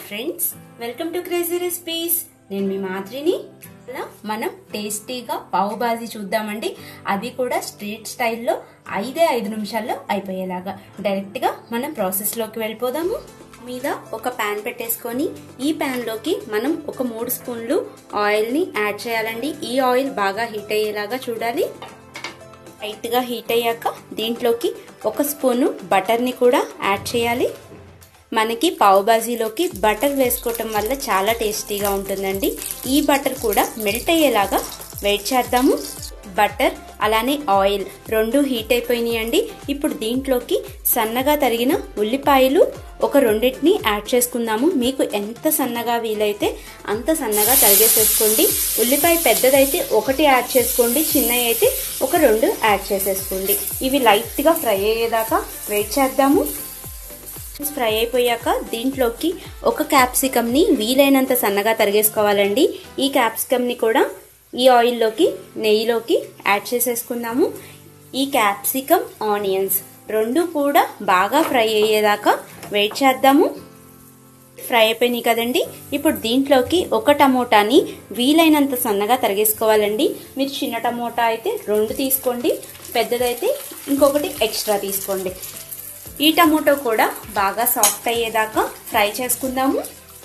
friends welcome to crazy recipes నేను మీ మాదిరిని ఇలా మనం టేస్టీగా పావు బాజీ చూద్దామండి అది కూడా స్ట్రీట్ స్టైల్లో ఐదే ఐదు నిమిషాల్లో అయిపోయేలాగా డైరెక్ట్ గా మనం ప్రాసెస్ లోకి వెళ్ళిపోదాము మీద ఒక ప్యాన్ పెట్టేసుకొని ఈ ప్యాన్ లోకి మనం ఒక మూడు స్పూన్లు ఆయిల్ ని యాడ్ చేయాలండి ఈ ఆయిల్ బాగా హీట్ అయ్యేలాగా చూడాలి లైట్ గా హీట్ అయ్యాక దీంట్లోకి ఒక స్పూను బటర్ ని కూడా యాడ్ చేయాలి మనకి పావు బాజీలోకి బటర్ వేసుకోవటం వల్ల చాలా టేస్టీగా ఉంటుందండి ఈ బటర్ కూడా మెల్ట్ అయ్యేలాగా వెయిట్ చేద్దాము బటర్ అలానే ఆయిల్ రెండు హీట్ అయిపోయినాయండి ఇప్పుడు దీంట్లోకి సన్నగా తరిగిన ఉల్లిపాయలు ఒక రెండింటిని యాడ్ చేసుకుందాము మీకు ఎంత సన్నగా వీలైతే అంత సన్నగా తరిగేసేసుకోండి ఉల్లిపాయ పెద్దదైతే ఒకటి యాడ్ చేసుకోండి చిన్నవి అయితే ఒక రెండు యాడ్ చేసేసుకోండి ఇవి లైట్గా ఫ్రై అయ్యేదాకా వెయిట్ చేద్దాము ఫ్రై అయిపోయాక దీంట్లోకి ఒక క్యాప్సికమ్ని వీలైనంత సన్నగా తరిగేసుకోవాలండి ఈ క్యాప్సికమ్ని కూడా ఈ ఆయిల్లోకి నెయ్యిలోకి యాడ్ చేసేసుకుందాము ఈ క్యాప్సికమ్ ఆనియన్స్ రెండు కూడా బాగా ఫ్రై అయ్యేదాకా వెయిట్ చేద్దాము ఫ్రై అయిపోయినాయి కదండి ఇప్పుడు దీంట్లోకి ఒక టమోటాని వీలైనంత సన్నగా తరిగేసుకోవాలండి మీరు చిన్న టమోటా అయితే రెండు తీసుకోండి పెద్దదైతే ఇంకొకటి ఎక్స్ట్రా తీసుకోండి ఈ టమోటో కూడా బాగా సాఫ్ట్ అయ్యేదాకా ఫ్రై చేసుకుందాము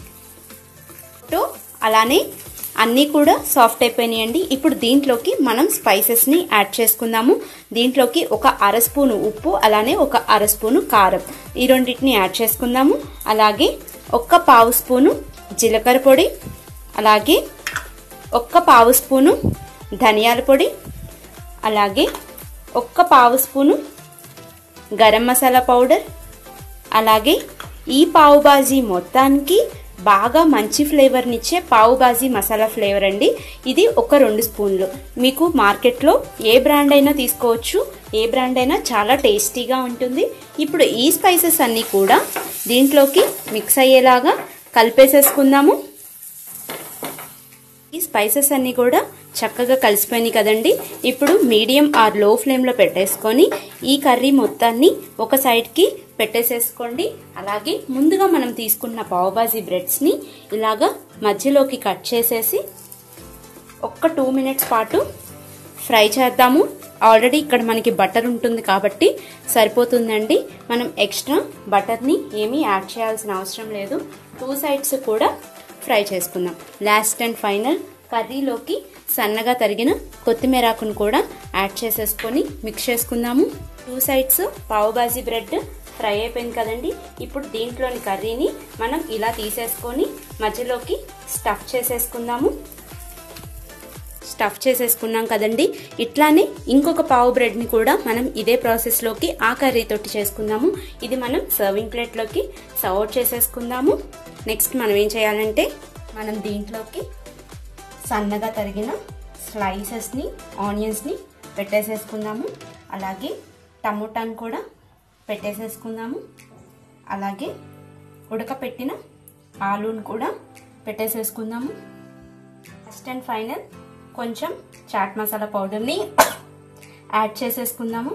అలానే అన్నీ కూడా సాఫ్ట్ అయిపోయినాయండి ఇప్పుడు దీంట్లోకి మనం స్పైసెస్ని యాడ్ చేసుకుందాము దీంట్లోకి ఒక అర స్పూను ఉప్పు అలానే ఒక అర స్పూను కారం ఈ రెండింటిని యాడ్ చేసుకుందాము అలాగే ఒక్క పావు స్పూను జీలకర్ర పొడి అలాగే ఒక్క పావు స్పూను ధనియాల పొడి అలాగే ఒక్క పావు స్పూను గరం మసాలా పౌడర్ అలాగే ఈ పావు బాజీ మొత్తానికి బాగా మంచి ఫ్లేవర్నిచ్చే పావు బాజీ మసాలా ఫ్లేవర్ అండి ఇది ఒక రెండు స్పూన్లు మీకు మార్కెట్లో ఏ బ్రాండ్ అయినా తీసుకోవచ్చు ఏ బ్రాండ్ అయినా చాలా టేస్టీగా ఉంటుంది ఇప్పుడు ఈ స్పైసెస్ అన్నీ కూడా దీంట్లోకి మిక్స్ అయ్యేలాగా కలిపేసేసుకుందాము ఈ స్పైసెస్ అన్నీ కూడా చక్కగా కలిసిపోయినాయి కదండి ఇప్పుడు మీడియం ఆర్ లో ఫ్లేమ్లో పెట్టేసుకొని ఈ కర్రీ మొత్తాన్ని ఒక సైడ్కి పెట్టేసేసుకోండి అలాగే ముందుగా మనం తీసుకున్న పావుబాజీ బ్రెడ్స్ని ఇలాగా మధ్యలోకి కట్ చేసేసి ఒక్క టూ మినిట్స్ పాటు ఫ్రై చేద్దాము ఆల్రెడీ ఇక్కడ మనకి బటర్ ఉంటుంది కాబట్టి సరిపోతుందండి మనం ఎక్స్ట్రా బటర్ని ఏమీ యాడ్ చేయాల్సిన అవసరం లేదు టూ సైడ్స్ కూడా ఫ్రై చేసుకుందాం లాస్ట్ అండ్ ఫైనల్ కర్రీలోకి సన్నగా తరిగిన కొత్తిమీరాకును కూడా యాడ్ చేసేసుకొని మిక్స్ చేసుకుందాము two sides pav bhaji bread fry అయిపోయింది కదండి ఇప్పుడు దీంట్లోని కర్రీని మనం ఇలా తీసేసుకొని మధ్యలోకి స్టఫ్ చేసేసుకుందాము స్టఫ్ చేసేసుకున్నాం కదండి ఇట్లానే ఇంకొక పావు బ్రెడ్ని కూడా మనం ఇదే ప్రాసెస్లోకి ఆ కర్రీ తోటి చేసుకుందాము ఇది మనం సర్వింగ్ ప్లేట్లోకి సర్వ్ చేసేసుకుందాము నెక్స్ట్ మనం ఏం చేయాలంటే మనం దీంట్లోకి సన్నగా తరిగిన స్లైసెస్ని ఆనియన్స్ని పెట్టేసేసుకుందాము అలాగే టమోటాను కూడా పెట్టేసేసుకుందాము అలాగే ఉడకపెట్టిన ఆలూను కూడా పెట్టేసేసుకుందాము ఫస్ట్ అండ్ ఫైనల్ కొంచెం చాట్ మసాలా పౌడర్ని యాడ్ చేసేసుకుందాము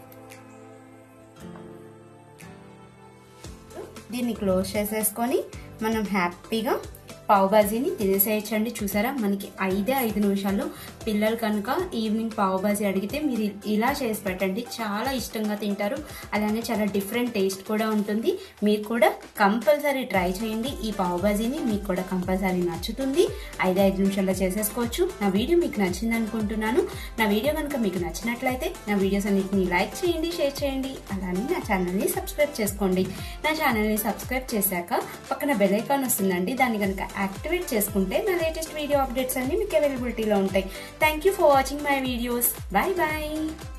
దీన్ని క్లోజ్ చేసేసుకొని మనం హ్యాపీగా పావు బాజీని తినేసేయచ్చండి చూసారా మనకి ఐదే ఐదు నిమిషాల్లో పిల్లలు కనుక ఈవినింగ్ పావు బాజీ అడిగితే మీరు ఇలా చేసి పెట్టండి చాలా ఇష్టంగా తింటారు అలానే చాలా డిఫరెంట్ టేస్ట్ కూడా ఉంటుంది మీరు కూడా కంపల్సరీ ట్రై చేయండి ఈ పావు బాజీని మీకు కూడా కంపల్సరీ నచ్చుతుంది ఐదు ఐదు నిమిషాల్లో చేసేసుకోవచ్చు నా వీడియో మీకు నచ్చింది అనుకుంటున్నాను నా వీడియో కనుక మీకు నచ్చినట్లయితే నా వీడియోస్ అన్నిటిని లైక్ చేయండి షేర్ చేయండి అలానే నా ఛానల్ని సబ్స్క్రైబ్ చేసుకోండి నా ఛానల్ని సబ్స్క్రైబ్ చేశాక పక్కన బెల్ ఐకాన్ వస్తుందండి దాన్ని కనుక యాక్టివేట్ చేసుకుంటే నా లేటెస్ట్ వీడియో అప్డేట్స్ అన్ని మీకు అవైలబిలిటీలో ఉంటాయి thank you for watching my videos bye bye